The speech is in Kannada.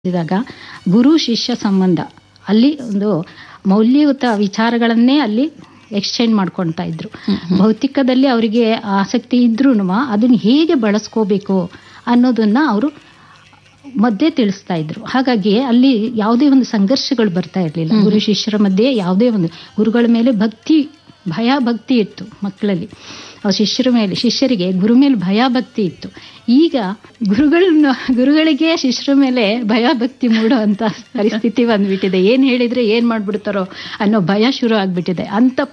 ಇದಾಗ ಗುರು ಶಿಷ್ಯ ಸಂಬಂಧ ಅಲ್ಲಿ ಒಂದು ಮೌಲ್ಯಯುತ ವಿಚಾರಗಳನ್ನೇ ಅಲ್ಲಿ ಎಕ್ಸ್ಚೇಂಜ್ ಮಾಡ್ಕೊಳ್ತಾ ಇದ್ರು ಭೌತಿಕದಲ್ಲಿ ಅವರಿಗೆ ಆಸಕ್ತಿ ಇದ್ರೂ ಅದನ್ನ ಹೇಗೆ ಬಳಸ್ಕೋಬೇಕು ಅನ್ನೋದನ್ನ ಅವರು ಮಧ್ಯೆ ತಿಳಿಸ್ತಾ ಇದ್ರು ಹಾಗಾಗಿ ಅಲ್ಲಿ ಯಾವುದೇ ಒಂದು ಸಂಘರ್ಷಗಳು ಬರ್ತಾ ಇರಲಿಲ್ಲ ಗುರು ಶಿಷ್ಯರ ಮಧ್ಯೆ ಯಾವುದೇ ಒಂದು ಗುರುಗಳ ಮೇಲೆ ಭಕ್ತಿ ಭಯ ಭಕ್ತಿ ಇತ್ತು ಮಕ್ಕಳಲ್ಲಿ ಆ ಶಿಷ್ಯರ ಮೇಲೆ ಶಿಷ್ಯರಿಗೆ ಗುರು ಮೇಲೆ ಭಯ ಭಕ್ತಿ ಇತ್ತು ಈಗ ಗುರುಗಳನ್ನ ಗುರುಗಳಿಗೆ ಶಿಷ್ಯರ ಮೇಲೆ ಭಯ ಭಕ್ತಿ ಮೂಡೋ ಅಂತ ಪರಿಸ್ಥಿತಿ ಬಂದ್ಬಿಟ್ಟಿದೆ ಏನ್ ಹೇಳಿದ್ರೆ ಏನ್ ಮಾಡ್ಬಿಡ್ತಾರೋ ಅನ್ನೋ ಭಯ ಶುರು ಆಗ್ಬಿಟ್ಟಿದೆ ಅಂತ